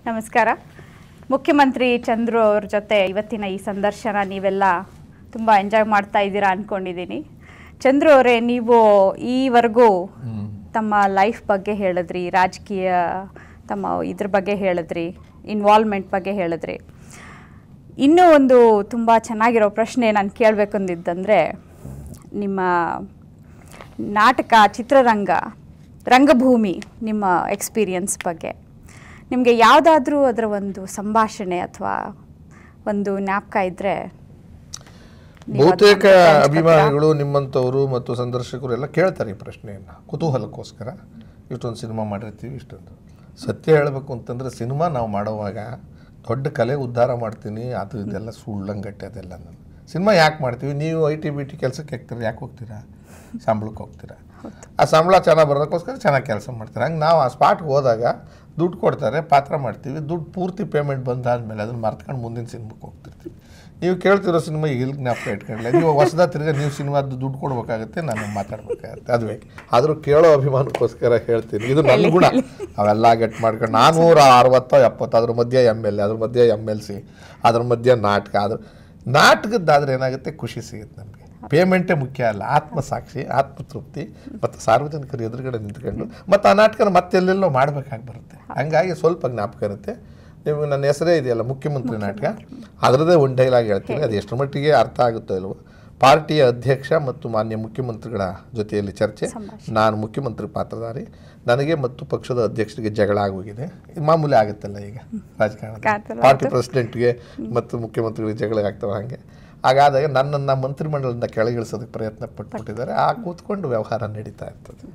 ನಮಸ್ಕಾರ ಮುಖ್ಯಮಂತ್ರಿ ಚಂದ್ರು ಅವ್ರ ಜೊತೆ ಇವತ್ತಿನ ಈ ಸಂದರ್ಶನ ನೀವೆಲ್ಲ ತುಂಬ ಎಂಜಾಯ್ ಮಾಡ್ತಾ ಇದ್ದೀರಾ ಅಂದ್ಕೊಂಡಿದ್ದೀನಿ ಚಂದ್ರು ಅವರೇ ನೀವು ಈವರೆಗೂ ತಮ್ಮ ಲೈಫ್ ಬಗ್ಗೆ ಹೇಳಿದ್ರಿ ರಾಜಕೀಯ ತಮ್ಮ ಇದ್ರ ಬಗ್ಗೆ ಹೇಳಿದ್ರಿ ಇನ್ವಾಲ್ವ್ಮೆಂಟ್ ಬಗ್ಗೆ ಹೇಳಿದ್ರಿ ಇನ್ನೂ ಒಂದು ತುಂಬ ಚೆನ್ನಾಗಿರೋ ಪ್ರಶ್ನೆ ನಾನು ಕೇಳಬೇಕಂದಿದ್ದಂದರೆ ನಿಮ್ಮ ನಾಟಕ ಚಿತ್ರರಂಗ ರಂಗಭೂಮಿ ನಿಮ್ಮ ಎಕ್ಸ್ಪೀರಿಯನ್ಸ್ ಬಗ್ಗೆ ನಿಮಗೆ ಯಾವುದಾದ್ರೂ ಅದರ ಒಂದು ಸಂಭಾಷಣೆ ಅಥವಾ ಒಂದು ಜ್ಞಾಪಕ ಇದ್ದರೆ ಬಹುತೇಕ ಅಭಿಮಾನಿಗಳು ನಿಮ್ಮಂಥವರು ಮತ್ತು ಸಂದರ್ಶಕರು ಎಲ್ಲ ಕೇಳ್ತಾರೆ ಈ ಪ್ರಶ್ನೆಯನ್ನು ಕುತೂಹಲಕ್ಕೋಸ್ಕರ ಇಷ್ಟೊಂದು ಸಿನಿಮಾ ಮಾಡಿರ್ತೀವಿ ಇಷ್ಟೊಂದು ಸತ್ಯ ಹೇಳಬೇಕು ಅಂತಂದರೆ ಸಿನಿಮಾ ನಾವು ಮಾಡುವಾಗ ದೊಡ್ಡ ಕಲೆ ಉದ್ಧಾರ ಮಾಡ್ತೀನಿ ಅದು ಇದೆಲ್ಲ ಸುಳ್ಳಂಗಟ್ಟೆ ಅದೆಲ್ಲ ನಾನು ಸಿನಿಮಾ ಯಾಕೆ ಮಾಡ್ತೀವಿ ನೀವು ಐ ಟಿ ಬಿ ಟಿ ಕೆಲಸಕ್ಕೆ ಹಾಕ್ತೀರ ಯಾಕೆ ಹೋಗ್ತೀರಾ ಸಂಬಳಕ್ಕೆ ಹೋಗ್ತೀರಾ ಆ ಸಂಬಳ ಚೆನ್ನಾಗಿ ಬರೋದಕ್ಕೋಸ್ಕರ ಚೆನ್ನಾಗಿ ಕೆಲಸ ಮಾಡ್ತಾರೆ ಹಂಗೆ ನಾವು ಆ ಸ್ಪಾಟ್ಗೆ ಹೋದಾಗ ದುಡ್ಡು ಕೊಡ್ತಾರೆ ಪಾತ್ರ ಮಾಡ್ತೀವಿ ದುಡ್ಡು ಪೂರ್ತಿ ಪೇಮೆಂಟ್ ಬಂದಾದಮೇಲೆ ಅದನ್ನು ಮರ್ತ್ಕೊಂಡು ಮುಂದಿನ ಸಿನಿಮಾಕ್ಕೆ ಹೋಗ್ತಿರ್ತೀವಿ ನೀವು ಕೇಳ್ತಿರೋ ಸಿನಿಮಾ ಈಗ ಇಲ್ಲಿ ಜ್ಞಾಪಕ ಇಟ್ಕೊಳ್ಳಿ ನೀವು ಹೊಸದ ತಿರ್ಗ ನೀವು ಸಿನಿಮಾದ ದುಡ್ಡು ಕೊಡ್ಬೇಕಾಗತ್ತೆ ನಾನು ಮಾತಾಡ್ಬೇಕಾಗತ್ತೆ ಅದುವೇ ಆದರೂ ಕೇಳೋ ಅಭಿಮಾನಕ್ಕೋಸ್ಕರ ಹೇಳ್ತೀನಿ ಇದು ನನ್ನ ಗುಣ ಅವೆಲ್ಲ ಗಟ್ ಮಾಡ್ಕೊಂಡು ನಾನ್ನೂರ ಅರವತ್ತೋ ಎಪ್ಪತ್ತು ಅದ್ರ ಮಧ್ಯೆ ಎಮ್ ಎಲ್ ಎ ಅದ್ರ ಮಧ್ಯೆ ಎಮ್ ಎಲ್ ಸಿ ಅದ್ರ ಮಧ್ಯೆ ನಾಟಕ ಅದ್ರ ನಾಟಕದ್ದಾದ್ರೆ ಏನಾಗುತ್ತೆ ಖುಷಿ ಸಿಗುತ್ತೆ ನಮಗೆ ಪೇಮೆಂಟೇ ಮುಖ್ಯ ಅಲ್ಲ ಆತ್ಮಸಾಕ್ಷಿ ಆತ್ಮತೃಪ್ತಿ ಮತ್ತು ಸಾರ್ವಜನಿಕರ ಎದುರುಗಡೆ ನಿಂತ್ಕೊಂಡು ಮತ್ತು ಆ ನಾಟಕನ ಮತ್ತೆಲ್ಲೆಲ್ಲೋ ಮಾಡಬೇಕಾಗಿ ಬರುತ್ತೆ ಹಂಗಾಗಿ ಸ್ವಲ್ಪ ಜ್ಞಾಪಕ ಇರುತ್ತೆ ನಿಮಗೆ ನನ್ನ ಹೆಸರೇ ಇದೆಯಲ್ಲ ಮುಖ್ಯಮಂತ್ರಿ ನಾಟಕ ಅದರದ್ದೇ ಒಂದು ಡೈಲಾಗ್ ಹೇಳ್ತೀನಿ ಅದು ಎಷ್ಟರ ಮಟ್ಟಿಗೆ ಅರ್ಥ ಆಗುತ್ತೋ ಇಲ್ವೋ ಪಾರ್ಟಿಯ ಅಧ್ಯಕ್ಷ ಮತ್ತು ಮಾನ್ಯ ಮುಖ್ಯಮಂತ್ರಿಗಳ ಜೊತೆಯಲ್ಲಿ ಚರ್ಚೆ ನಾನು ಮುಖ್ಯಮಂತ್ರಿ ಪಾತ್ರಧಾರಿ ನನಗೆ ಮತ್ತು ಪಕ್ಷದ ಅಧ್ಯಕ್ಷರಿಗೆ ಜಗಳ ಆಗೋಗಿದೆ ಇದು ಮಾಮೂಲಿ ಆಗುತ್ತಲ್ಲ ಈಗ ರಾಜಕಾರಣ ಆಗ್ತಲ್ಲ, ಪಾರ್ಟಿ ಪ್ರೆಸಿಡೆಂಟ್ಗೆ ಮತ್ತು ಮುಖ್ಯಮಂತ್ರಿಗಳಿಗೆ ಜಗಳ ಆಗ್ತವೆ ಹಾಗೆ ಹಾಗಾದಾಗ ನನ್ನನ್ನು ಮಂತ್ರಿಮಂಡಲದಿಂದ ಕೆಳಗಿಳಿಸೋದಕ್ಕೆ ಪ್ರಯತ್ನ ಪಟ್ಬಿಟ್ಟಿದ್ದಾರೆ ಆ ಕೂತ್ಕೊಂಡು ವ್ಯವಹಾರ ನಡೀತಾ ಇರ್ತದೆ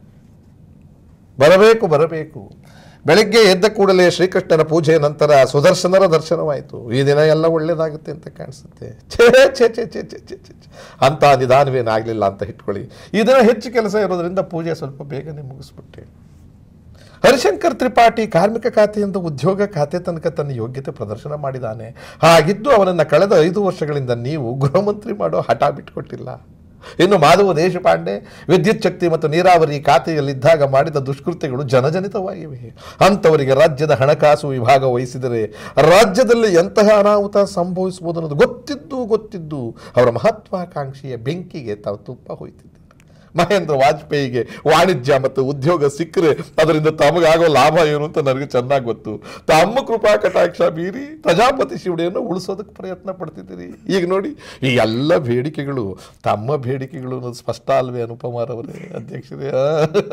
ಬರಬೇಕು ಬರಬೇಕು ಬೆಳಗ್ಗೆ ಎದ್ದ ಕೂಡಲೇ ಶ್ರೀಕೃಷ್ಣನ ಪೂಜೆಯ ನಂತರ ಸುದರ್ಶನರ ದರ್ಶನವಾಯಿತು ಈ ದಿನ ಎಲ್ಲ ಒಳ್ಳೇದಾಗುತ್ತೆ ಅಂತ ಕಾಣಿಸುತ್ತೆ ಛೇ ಛೇ ಛೇ ಛೇ ಛೇ ಛೇ ಛೇ ಛೇ. ಅಂತ ನಿಧಾನವೇನಾಗಲಿಲ್ಲ ಅಂತ ಇಟ್ಕೊಳ್ಳಿ ಈ ದಿನ ಹೆಚ್ಚು ಕೆಲಸ ಇರೋದ್ರಿಂದ ಪೂಜೆ ಸ್ವಲ್ಪ ಬೇಗನೆ ಮುಗಿಸ್ಬಿಟ್ಟೆ ಹರಿಶಂಕರ್ ತ್ರಿಪಾಠಿ ಕಾರ್ಮಿಕ ಖಾತೆಯಿಂದ ಉದ್ಯೋಗ ಖಾತೆ ತನಕ ತನ್ನ ಯೋಗ್ಯತೆ ಪ್ರದರ್ಶನ ಮಾಡಿದ್ದಾನೆ ಹಾಗಿದ್ದು ಅವನನ್ನು ಕಳೆದ ಐದು ವರ್ಷಗಳಿಂದ ನೀವು ಗೃಹ ಮಂತ್ರಿ ಮಾಡೋ ಹಠ ಬಿಟ್ಟುಕೊಟ್ಟಿಲ್ಲ ಇನ್ನು ಮಾಧವ ದೇಶಪಾಂಡೆ ವಿದ್ಯುತ್ ಶಕ್ತಿ ಮತ್ತು ನೀರಾವರಿ ಖಾತೆಯಲ್ಲಿದ್ದಾಗ ಮಾಡಿದ ದುಷ್ಕೃತ್ಯಗಳು ಜನಜನಿತವಾಗಿವೆ ಅಂಥವರಿಗೆ ರಾಜ್ಯದ ಹಣಕಾಸು ವಿಭಾಗ ವಹಿಸಿದರೆ ರಾಜ್ಯದಲ್ಲಿ ಎಂತಹ ಅನಾಹುತ ಸಂಭವಿಸಬಹುದು ಅನ್ನೋದು ಗೊತ್ತಿದ್ದು ಗೊತ್ತಿದ್ದು ಅವರ ಮಹತ್ವಾಕಾಂಕ್ಷೆಯ ಬೆಂಕಿಗೆ ತಾವು ತುಪ್ಪ ಹೋಯ್ತಿದ್ದಾರೆ ಮಹೇಂದ್ರ ವಾಜಪೇಯಿಗೆ ವಾಣಿಜ್ಯ ಮತ್ತು ಉದ್ಯೋಗ ಸಿಕ್ಕರೆ ಅದರಿಂದ ತಮಗಾಗೋ ಲಾಭ ಏನು ಅಂತ ನನಗೆ ಚೆನ್ನಾಗಿ ಗೊತ್ತು ತಮ್ಮ ಕೃಪಾ ಕಟಾಕ್ಷ ಮೀರಿ ಪ್ರಜಾಪತಿ ಶಿವಡೆಯನ್ನು ಉಳಿಸೋದಕ್ಕೆ ಪ್ರಯತ್ನ ಪಡ್ತಿದ್ದೀರಿ ಈಗ ನೋಡಿ ಈ ಎಲ್ಲ ಬೇಡಿಕೆಗಳು ತಮ್ಮ ಬೇಡಿಕೆಗಳು ಅನ್ನೋದು ಸ್ಪಷ್ಟ ಅಲ್ವೇ ಅನುಪಮಾರವರೇ ಅಧ್ಯಕ್ಷರೇ ಆ?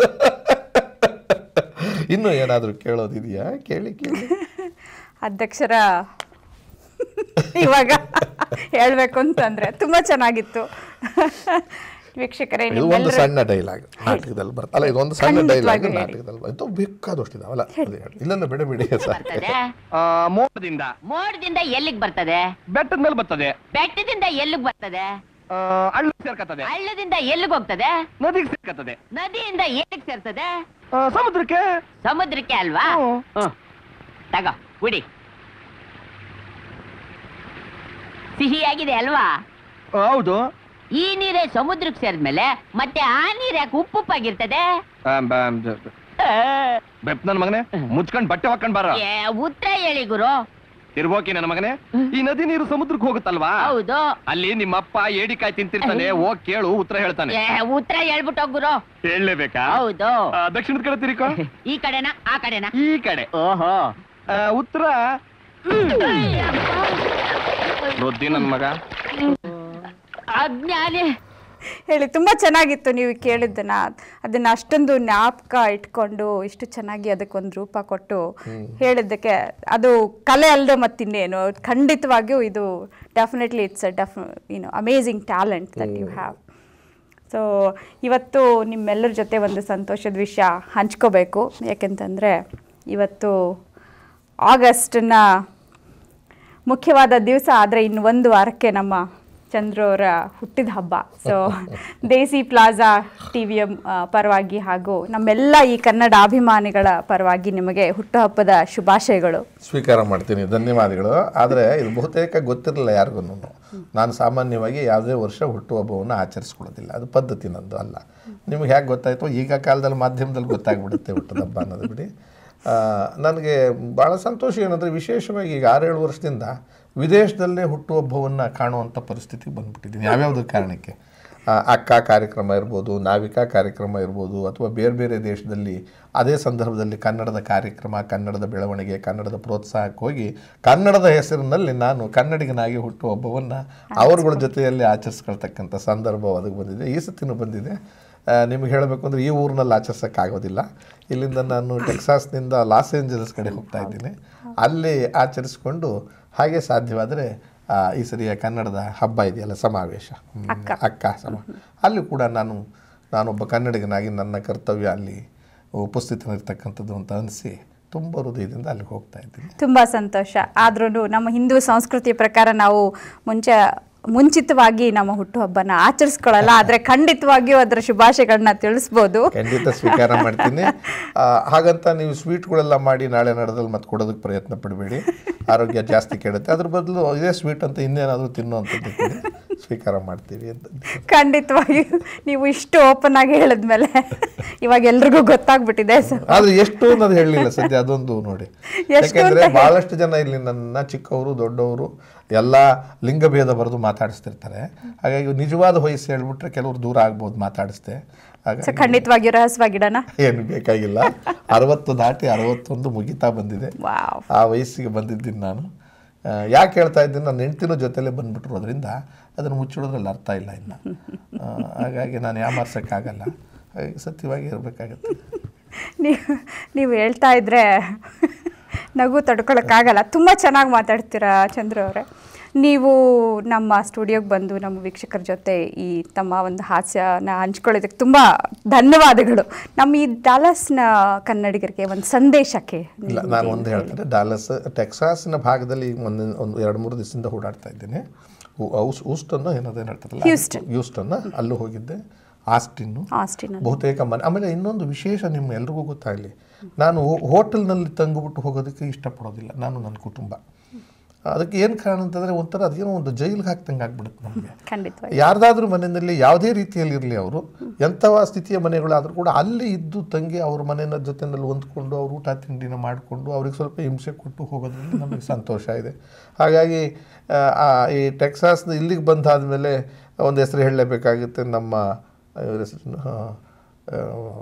ಇನ್ನೂ ಏನಾದರೂ ಕೇಳೋದಿದೆಯಾ ಕೇಳಿ ಕೇಳಿ ಅಧ್ಯಕ್ಷರ ಇವಾಗ ಹೇಳಬೇಕು ಅಂತಂದರೆ ತುಂಬ ಚೆನ್ನಾಗಿತ್ತು ವೀಕ್ಷಕರೇ ಇದು ಒಂದು ನಿಮ್ಮೆಲ್ಲರ ಸಣ್ಣ ಡೈಲಾಗ್ ನಾಟಕದಲ್ಲಿ ಬರ್ತಲ್ಲ ಅಲ್ಲ ಇದೊಂದು ಸಣ್ಣ ಖಂಡಿತವಾಗಿಯೂ ಡೈಲಾಗ್ ಹೇಳಿ. ನಾಟಕದಲ್ಲಿ ಬರ್ತದೆ ಇದು ಬೇಕಾದಷ್ಟು ಇದಾವಲ್ಲ ಅದೇ ಹೇಳಿ. ಇಲ್ಲೆಲ್ಲ ಬಿಡ ಬಿಡಿ ಸಾಕು ಬರ್ತದೆ ಆ, ಮೋಡದಿಂದ ಮೋಡದಿಂದ ಎಲ್ಲಿಗ್ ಬರ್ತದೆ ಬೆಟ್ಟದ ಮೇಲೆ ಬರ್ತದೆ ಬೆಟ್ಟದಿಂದ ಎಲ್ಲಿಗ್ ಬರ್ತದೆ ಆ, ಹಳ್ಳ ಸೇರ್ಕತ್ತದೆ ಹಳ್ಳದಿಂದ ಎಲ್ಲಿಗ್ ಹೋಗ್ತದೆ ನದಿಗೆ ಸೇರ್ಕತ್ತದೆ ನದಿಯಿಂದ ಎಲ್ಲಿಗ್ ಸೇರ್ತದೆ ಆ, ಸಮುದ್ರಕ್ಕೆ ಸಮುದ್ರಕ್ಕೆ ಅಲ್ವಾ ಹ್ಮ್. ಹ್ಮ್. ತಗೋ ಕುಡಿ ಸಿಹಿಯಾಗಿದೆ ಅಲ್ವಾ ಆ, ಹೌದು ಈ ನೀರೇ ಸಮುದ್ರಕ್ಕೆ ಸೇರಿದ್ಮೇಲೆ ಮತ್ತೆ ಆ ನೀರ್ ಯಾಕೆ ಉಪ್ಪುಪ್ಪಾಗಿರ್ತದೆ ಬೆಪ್ ನನ್ನ ಮಗನೇ ಮುಚ್ಕೊಂಡ್ ಬಟ್ಟೆ ಹಾಕೊಂಡ್ ಬಾರ ಏ, ಉತ್ತರ ಹೇಳಿ ಗುರು ತಿರ್ಬೋಕಿ ನನ್ನ ಮಗನೇ ಈ ನದಿ ನೀರು ಸಮುದ್ರಕ್ಕೆ ಹೋಗುತ್ತಲ್ವಾ ಹೌದು ಅಲ್ಲಿ ನಿಮ್ಮಪ್ಪ ಏಡಿಕಾಯಿ ತಿಂತಿರ್ತಾನೆ ಹೋಗ್ ಕೇಳು ಉತ್ತರ ಹೇಳ್ತಾನೆ ಏ, ಉತ್ತರ ಹೇಳ್ಬಿಟ್ಟು ಹೋಗ್ ಗುರು ಹೇಳಲೇಬೇಕಾ ಹೌದು ದಕ್ಷಿಣದ ಕಡೆ ತಿರ್ಕೋ ಈ ಕಡೆನಾ ಆ ಕಡೆನಾ ಈ ಕಡೆ ಓಹೋ ಆ, ಉತ್ತರ ಬುದ್ಧಿ ನನ್ ಮಗ ಅಜ್ಞಾನಿ ಹೇಳಿ ತುಂಬ ಚೆನ್ನಾಗಿತ್ತು ನೀವು ಕೇಳಿದ್ದನ್ನ ಅದನ್ನು ಅಷ್ಟೊಂದು ಜ್ಞಾಪಕ ಇಟ್ಕೊಂಡು ಇಷ್ಟು ಚೆನ್ನಾಗಿ ಅದಕ್ಕೊಂದು ರೂಪ ಕೊಟ್ಟು ಹೇಳಿದ್ದಕ್ಕೆ ಅದು ಕಲೆ ಅಲ್ಲದೆ ಮತ್ತಿನ್ನೇನು ಖಂಡಿತವಾಗಿಯೂ ಇದು ಡೆಫಿನೆಟ್ಲಿ ಇಟ್ಸ್ ಅ ಡೆಫ್ ಏನು amazing talent that you have so ಇವತ್ತು ನಿಮ್ಮೆಲ್ಲರ ಜೊತೆ ಒಂದು ಸಂತೋಷದ ವಿಷಯ ಹಂಚ್ಕೋಬೇಕು ಯಾಕೆಂತಂದರೆ ಇವತ್ತು ಆಗಸ್ಟನ್ನ ಮುಖ್ಯವಾದ ದಿವಸ ಆದರೆ ಇನ್ನು ಒಂದು ವಾರಕ್ಕೆ ನಮ್ಮ ಚಂದ್ರು ಅವರ ಹುಟ್ಟಿದ ಹಬ್ಬ ಸೊ ದೇಸಿ ಪ್ಲಾಜಾ ಟಿ ವಿಯ ಪರವಾಗಿ ಹಾಗೂ ನಮ್ಮೆಲ್ಲ ಈ ಕನ್ನಡ ಅಭಿಮಾನಿಗಳ ಪರವಾಗಿ ನಿಮಗೆ ಹುಟ್ಟುಹಬ್ಬದ ಶುಭಾಶಯಗಳು ಸ್ವೀಕಾರ ಮಾಡ್ತೀನಿ ಧನ್ಯವಾದಗಳು ಆದರೆ ಇದು ಬಹುತೇಕ ಗೊತ್ತಿರಲಿಲ್ಲ ಯಾರಿಗೂ ನಾನು ಸಾಮಾನ್ಯವಾಗಿ ಯಾವುದೇ ವರ್ಷ ಹುಟ್ಟುಹಬ್ಬವನ್ನು ಆಚರಿಸ್ಕೊಳ್ಳೋದಿಲ್ಲ ಅದು ಪದ್ಧತಿ ನಂದು ಅಲ್ಲ ನಿಮ್ಗೆ ಹೇಗೆ ಗೊತ್ತಾಯ್ತು ಈಗ ಕಾಲದಲ್ಲಿ ಮಾಧ್ಯಮದಲ್ಲಿ ಗೊತ್ತಾಗ್ಬಿಡುತ್ತೆ ಹುಟ್ಟದ ಹಬ್ಬ ಅನ್ನೋದು ಬಿಡಿ ನನಗೆ ಭಾಳ ಸಂತೋಷ ಏನಂದರೆ ವಿಶೇಷವಾಗಿ ಈಗ ಆರೇಳು ವರ್ಷದಿಂದ ವಿದೇಶದಲ್ಲೇ ಹುಟ್ಟುಹಬ್ಬವನ್ನು ಕಾಣುವಂಥ ಪರಿಸ್ಥಿತಿ ಬಂದ್ಬಿಟ್ಟಿದ್ದೀನಿ ಯಾವ್ಯಾವುದ್ರ ಕಾರಣಕ್ಕೆ ಆ, ಅಕ್ಕ ಕಾರ್ಯಕ್ರಮ ಇರ್ಬೋದು ನಾವಿಕಾ ಕಾರ್ಯಕ್ರಮ ಇರ್ಬೋದು ಅಥವಾ ಬೇರೆ ಬೇರೆ ದೇಶದಲ್ಲಿ ಅದೇ ಸಂದರ್ಭದಲ್ಲಿ ಕನ್ನಡದ ಕಾರ್ಯಕ್ರಮ ಕನ್ನಡದ ಬೆಳವಣಿಗೆ ಕನ್ನಡದ ಪ್ರೋತ್ಸಾಹಕ್ಕೆ ಹೋಗಿ ಕನ್ನಡದ ಹೆಸರಿನಲ್ಲಿ ನಾನು ಕನ್ನಡಿಗನಾಗಿ ಹುಟ್ಟುಹಬ್ಬವನ್ನು ಅವರುಗಳ ಜೊತೆಯಲ್ಲಿ ಆಚರಿಸ್ಕೊಳ್ತಕ್ಕಂಥ ಸಂದರ್ಭ ಒದಗಿ ಬಂದಿದೆ ಈ ಸತಿನೂ ಬಂದಿದೆ ಆ, ನಿಮ್ಗೆ ಹೇಳಬೇಕು ಅಂದರೆ ಈ ಊರಿನಲ್ಲಿ ಆಚರಿಸೋಕ್ಕಾಗೋದಿಲ್ಲ ಇಲ್ಲಿಂದ ನಾನು ಟೆಕ್ಸಾಸ್ನಿಂದ ಲಾಸ್ ಏಂಜಲಸ್ ಕಡೆ ಹೋಗ್ತಾ ಇದ್ದೀನಿ ಅಲ್ಲಿ ಆಚರಿಸ್ಕೊಂಡು ಹಾಗೆ ಸಾಧ್ಯವಾದರೆ ಆ, ಈ ಸರಿಯ ಕನ್ನಡದ ಹಬ್ಬ ಇದೆಯಲ್ಲ ಸಮಾವೇಶ ಹ್ಮ್, ಅಕ್ಕ ಸಮ ಅಲ್ಲಿ ಕೂಡ ನಾನು ನಾನೊಬ್ಬ ಕನ್ನಡಿಗನಾಗಿ ನನ್ನ ಕರ್ತವ್ಯ ಅಲ್ಲಿ ಉಪಸ್ಥಿತನಿರ್ತಕ್ಕಂಥದ್ದು ಅಂತ ಅನಿಸಿ ತುಂಬ ಹೃದಯದಿಂದ ಅಲ್ಲಿಗೆ ಹೋಗ್ತಾ ಇದ್ದೀನಿ ತುಂಬ ಸಂತೋಷ ಆದ್ರೂ ನಮ್ಮ ಹಿಂದೂ ಸಂಸ್ಕೃತಿಯ ಪ್ರಕಾರ ನಾವು ಮುಂಚೆ ಮುಂಚಿತವಾಗಿ ನಮ್ಮ ಹುಟ್ಟುಹಬ್ಬನ ಆಚರಿಸ್ಕೊಳ್ಳಲ್ಲ ಆದರೆ ಖಂಡಿತವಾಗಿಯೂ ಅದರ ಶುಭಾಶಯಗಳನ್ನ ತಿಳಿಸ್ಬೋದು ಖಂಡಿತ ಸ್ವೀಕಾರ ಮಾಡ್ತೀನಿ ಆ, ಹಾಗಂತ ನೀವು ಸ್ವೀಟ್ಗಳೆಲ್ಲ ಮಾಡಿ ನಾಳೆ ನಡೆದಲ್ಲಿ ಮತ್ತೆ ಕೊಡೋದಕ್ಕೆ ಪ್ರಯತ್ನ ಪಡಬೇಡಿ ಆರೋಗ್ಯ ಜಾಸ್ತಿ ಕೆಡುತ್ತೆ ಅದ್ರ ಬದಲು ಇದೇ ಸ್ವೀಟ್ ಅಂತ ಇನ್ನೇನಾದರೂ ತಿನ್ನುವಂಥದ್ದು ಕೊಡಿ ಸ್ವೀಕಾರ ಮಾಡ್ತೀವಿ ಅಂತ ಖಂಡಿತವಾಗಿಯೂ ನೀವು ಇಷ್ಟು ಓಪನ್ ಆಗಿ ಹೇಳಿದ್ಮೇಲೆ ಇವಾಗ ಎಲ್ರಿಗೂ ಗೊತ್ತಾಗ್ಬಿಟ್ಟಿದೆ ಸೊ ಆದ್ರೆ ಎಷ್ಟು ಅನ್ನೋದು ಹೇಳಲಿಲ್ಲ ಸದ್ಯ ಅದೊಂದು ನೋಡಿ ಎಷ್ಟು ಯಾಕೆಂದ್ರೆ ಅಂತ ಬಹಳಷ್ಟು ಜನ ಇಲ್ಲಿ ನನ್ನ ಚಿಕ್ಕವರು ದೊಡ್ಡವರು ಎಲ್ಲ ಲಿಂಗಭೇದ ಬರೆದು ಮಾತಾಡಿಸ್ತಿರ್ತಾರೆ ಹಾಗಾಗಿ ನಿಜವಾದ ವಯಸ್ಸು ಹೇಳ್ಬಿಟ್ರೆ ಕೆಲವರು ದೂರ ಆಗ್ಬೋದು ಮಾತಾಡಿಸ್ದೆ ಸೊ ಹಾಗಾಗಿ ಖಂಡಿತವಾಗಿಯೂ ರಹಸ್ಯವಾಗಿಡೋಣ ಏನು ಬೇಕಾಗಿಲ್ಲ ಅರವತ್ತು ದಾಟಿ ಅರವತ್ತೊಂದು ಮುಗಿತಾ ಬಂದಿದೆ ವಾವ್ ಆ ವಯಸ್ಸಿಗೆ ಬಂದಿದ್ದೀನಿ ನಾನು ಆ, ಯಾಕೆ ಹೇಳ್ತಾ ಇದ್ದೀನಿ ನನ್ನ ಹೆಂಡ್ತಿನೂ ಜೊತೆಲೇ ಬಂದ್ಬಿಟ್ಟಿರೋದ್ರಿಂದ ಅದನ್ನು ಮುಚ್ಚಿಡೋದ್ರಲ್ಲಿ ಅರ್ಥ ಇಲ್ಲ ಇನ್ನು ಆ, ಹಾಗಾಗಿ ನಾನು ಯಾಮಾರ್ಸೋಕ್ಕಾಗಲ್ಲ ಹಾಗಾಗಿ ಸತ್ಯವಾಗಿ ಇರಬೇಕಾಗತ್ತೆ ನೀವು ನೀವು ಹೇಳ್ತಾ ಇದ್ರೆ ನಗು ತಡ್ಕೊಳಕ್ಕಾಗಲ್ಲ ತುಂಬ ಚೆನ್ನಾಗಿ ಮಾತಾಡ್ತೀರಾ ಚಂದ್ರ ಅವರೇ ನೀವು ನಮ್ಮ ಸ್ಟುಡಿಯೋಗೆ ಬಂದು ನಮ್ಮ ವೀಕ್ಷಕರ ಜೊತೆ ಈ ತಮ್ಮ ಒಂದು ಹಾಸ್ಯನ ಹಂಚ್ಕೊಳ್ಳೋದಕ್ಕೆ ತುಂಬ ಧನ್ಯವಾದಗಳು ನಮ್ಮ ಈ ಡಾಲಸ್ನ ಕನ್ನಡಿಗರಿಗೆ ಒಂದು ಸಂದೇಶಕ್ಕೆ ಇಲ್ಲ ನಾನು ಒಂದು ಹೇಳ್ತೇನೆ ಡಾಲಸ್ ಟೆಕ್ಸಾಸ್ನ ಭಾಗದಲ್ಲಿ ಈಗ ಒಂದು ಒಂದು ಎರಡು ಮೂರು ದಿವಸದಿಂದ ಓಡಾಡ್ತಾ ಇದ್ದೀನಿ ಹೂ- ಔಸ್ ಊಸ್ಟನ್ನು ಏನದೇನು ಹೇಳ್ತಾರಲ್ಲ ಹ್ಯೂಸ್ಟನ್. ಹ್ಯೂಸ್ಟನ್ನ ಅಲ್ಲೂ ಹೋಗಿದ್ದೆ ಆಸ್ಟಿನ್ನು ಆಸ್ಟಿನ್ ಬಹುತೇಕ ಮನೆ ಆಮೇಲೆ ಇನ್ನೊಂದು ವಿಶೇಷ ನಿಮ್ಮ ಎಲ್ರಿಗೂ ಗೊತ್ತಾಗಲಿ ನಾನು ಹೋಟೆಲ್ನಲ್ಲಿ ತಂಗುಬಿಟ್ಟು ಹೋಗೋದಕ್ಕೆ ಇಷ್ಟಪಡೋದಿಲ್ಲ ನಾನು ನನ್ನ ಕುಟುಂಬ ಅದಕ್ಕೆ ಏನು ಕಾರಣ ಅಂತಂದರೆ ಒಂಥರ ಅದೇನೋ ಒಂದು ಜೈಲಿಗೆ ಹಾಕ್ದಂಗೆ ಆಗ್ಬಿಡುತ್ತೆ ನಮಗೆ ಖಂಡಿತವಾಗಿ ಯಾರ್ದಾದ್ರೂ ಮನೆಯಲ್ಲಿ ಯಾವುದೇ ರೀತಿಯಲ್ಲಿ ಇರಲಿ ಅವರು ಎಂಥವ ಸ್ಥಿತಿಯ ಮನೆಗಳಾದರೂ ಕೂಡ ಅಲ್ಲಿ ಇದ್ದು ತಂಗಿ ಅವ್ರ ಮನೆಯ ಜೊತೆನಲ್ಲಿ ಹೊಂದ್ಕೊಂಡು ಅವ್ರ ಊಟ ತಿಂಡಿನ ಮಾಡಿಕೊಂಡು ಅವ್ರಿಗೆ ಸ್ವಲ್ಪ ಹಿಂಸೆ ಕೊಟ್ಟು ಹೋಗೋದ್ರಲ್ಲಿ ನಮಗೆ ಸಂತೋಷ ಇದೆ ಹಾಗಾಗಿ ಆ, ಆ, ಈ ಟೆಕ್ಸಾಸ್ನ ಇಲ್ಲಿಗೆ ಬಂದಾದಮೇಲೆ ಒಂದು ಹೆಸರು ಹೇಳಲೇಬೇಕಾಗುತ್ತೆ ನಮ್ಮ ಇವ್ರ ಹೆಸರು ಆ, ಆ,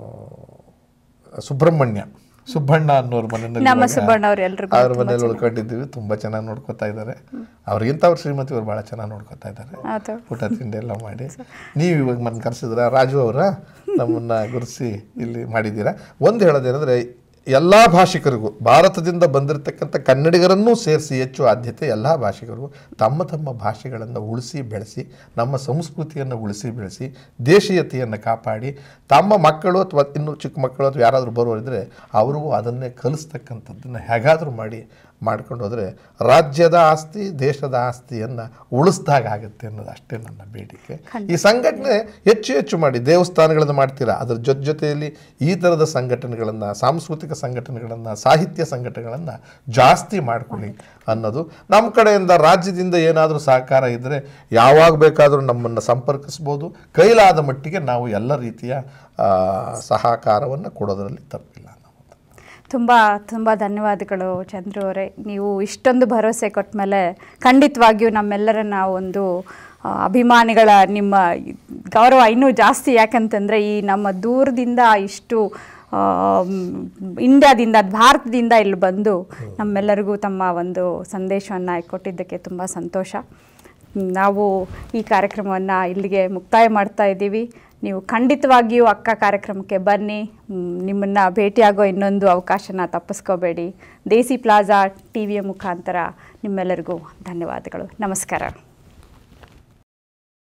ಸುಬ್ರಹ್ಮಣ್ಯ ಸುಬ್ಬಣ್ಣ ಅನ್ನೋರ ಮನೆಯಲ್ಲಿ ನಮ್ಮ ಇವಾಗ ಸುಬ್ಬಣ್ಣ ಅವ್ರು ಎಲ್ರಿಗೂ ಅವ್ರ ಮನೇಲಿ ಉಳ್ಕೊಂಡಿದ್ದೀವಿ ತುಂಬ ಚೆನ್ನಾಗಿ ನೋಡ್ಕೊತಾ ಇದ್ದಾರೆ ಅವ್ರಿಗಿಂತ ಅವ್ರ ಶ್ರೀಮತಿ ಅವ್ರು ಭಾಳ ಚೆನ್ನಾಗಿ ನೋಡ್ಕೊತಾ ಇದ್ದಾರೆ ಹೌದು ಊಟ ತಿಂಡಿ ಎಲ್ಲ ಮಾಡಿ ನೀವು ಇವಾಗ ನನ್ನ ಕರೆಸಿದ್ರ ರಾಜು ಅವರ ನಮ್ಮನ್ನ ಗುರುಸಿ ಇಲ್ಲಿ ಮಾಡಿದ್ದೀರಾ ಒಂದು ಹೇಳೋದೇನೆಂದರೆ ಎಲ್ಲ ಭಾಷಿಕರಿಗೂ ಭಾರತದಿಂದ ಬಂದಿರತಕ್ಕಂಥ ಕನ್ನಡಿಗರನ್ನೂ ಸೇರಿಸಿ ಹೆಚ್ಚು ಆದ್ಯತೆ ಎಲ್ಲ ಭಾಷಿಕರು ತಮ್ಮ ತಮ್ಮ ಭಾಷೆಗಳನ್ನು ಉಳಿಸಿ ಬೆಳೆಸಿ ನಮ್ಮ ಸಂಸ್ಕೃತಿಯನ್ನು ಉಳಿಸಿ ಬೆಳೆಸಿ ದೇಶೀಯತೆಯನ್ನು ಕಾಪಾಡಿ ತಮ್ಮ ಮಕ್ಕಳು ಅಥವಾ ಇನ್ನು ಚಿಕ್ಕ ಮಕ್ಕಳು ಅಥವಾ ಯಾರಾದರೂ ಬರೋರಿದ್ರೆ ಅವ್ರಿಗೂ ಅದನ್ನೇ ಕಲಿಸ್ತಕ್ಕಂಥದ್ದನ್ನು ಹೇಗಾದರೂ ಮಾಡಿ ಮಾಡ್ಕೊಂಡು ಹೋದರೆ ರಾಜ್ಯದ ಆಸ್ತಿ ದೇಶದ ಆಸ್ತಿಯನ್ನು ಉಳಿಸ್ದಾಗ ಆಗುತ್ತೆ ಅನ್ನೋದು ಅಷ್ಟೇ ನನ್ನ ಬೇಡಿಕೆ ಈ ಸಂಘಟನೆ ಹೆಚ್ಚು ಹೆಚ್ಚು ಮಾಡಿ ದೇವಸ್ಥಾನಗಳನ್ನು ಮಾಡ್ತೀರಾ ಅದರ ಜೊತೆ ಜೊತೆಯಲ್ಲಿ ಈ ಥರದ ಸಂಘಟನೆಗಳನ್ನು ಸಾಂಸ್ಕೃತಿಕ ಸಂಘಟನೆಗಳನ್ನು ಸಾಹಿತ್ಯ ಸಂಘಟನೆಗಳನ್ನು ಜಾಸ್ತಿ ಮಾಡ್ಕೊಳ್ಳಿ ಅನ್ನೋದು ನಮ್ಮ ಕಡೆಯಿಂದ ರಾಜ್ಯದಿಂದ ಏನಾದರೂ ಸಹಕಾರ ಇದ್ದರೆ ಯಾವಾಗ ಬೇಕಾದರೂ ನಮ್ಮನ್ನು ಸಂಪರ್ಕಿಸ್ಬೋದು ಕೈಲಾದ ಮಟ್ಟಿಗೆ ನಾವು ಎಲ್ಲ ರೀತಿಯ ಆ, ಸಹಕಾರವನ್ನು ಕೊಡೋದರಲ್ಲಿ ತಪ್ಪಿಲ್ಲ ನಾವು ತುಂಬ ತುಂಬ ಧನ್ಯವಾದಗಳು ಚಂದ್ರು ಅವರೇ ನೀವು ಇಷ್ಟೊಂದು ಭರವಸೆ ಕೊಟ್ಟ ಮೇಲೆ ಖಂಡಿತವಾಗಿಯೂ ನಮ್ಮೆಲ್ಲರನ್ನ ಒಂದು ಆ, ಅಭಿಮಾನಿಗಳ ನಿಮ್ಮ ಗೌರವ ಇನ್ನೂ ಜಾಸ್ತಿ ಯಾಕಂತಂದರೆ ಈ ನಮ್ಮ ದೂರದಿಂದ ಇಷ್ಟು ಆ, ಮ್, ಇಂಡಿಯಾದಿಂದ ಭಾರತದಿಂದ ಇಲ್ಲಿ ಬಂದು ನಮ್ಮೆಲ್ಲರಿಗೂ ತಮ್ಮ ಒಂದು ಸಂದೇಶವನ್ನು ಕೊಟ್ಟಿದ್ದಕ್ಕೆ ತುಂಬ ಸಂತೋಷ ನಾವು ಈ ಕಾರ್ಯಕ್ರಮವನ್ನು ಇಲ್ಲಿಗೆ ಮುಕ್ತಾಯ ಮಾಡ್ತಾ ಇದ್ದೀವಿ ನೀವು ಖಂಡಿತವಾಗಿಯೂ ಅಕ್ಕ ಕಾರ್ಯಕ್ರಮಕ್ಕೆ ಬನ್ನಿ ನಿಮ್ಮನ್ನು ಭೇಟಿಯಾಗೋ ಇನ್ನೊಂದು ಅವಕಾಶನ ತಪ್ಪಿಸ್ಕೋಬೇಡಿ ದೇಸಿ ಪ್ಲಾಜಾ ಟಿ ವಿಯ ಮುಖಾಂತರ ನಿಮ್ಮೆಲ್ಲರಿಗೂ ಧನ್ಯವಾದಗಳು ನಮಸ್ಕಾರ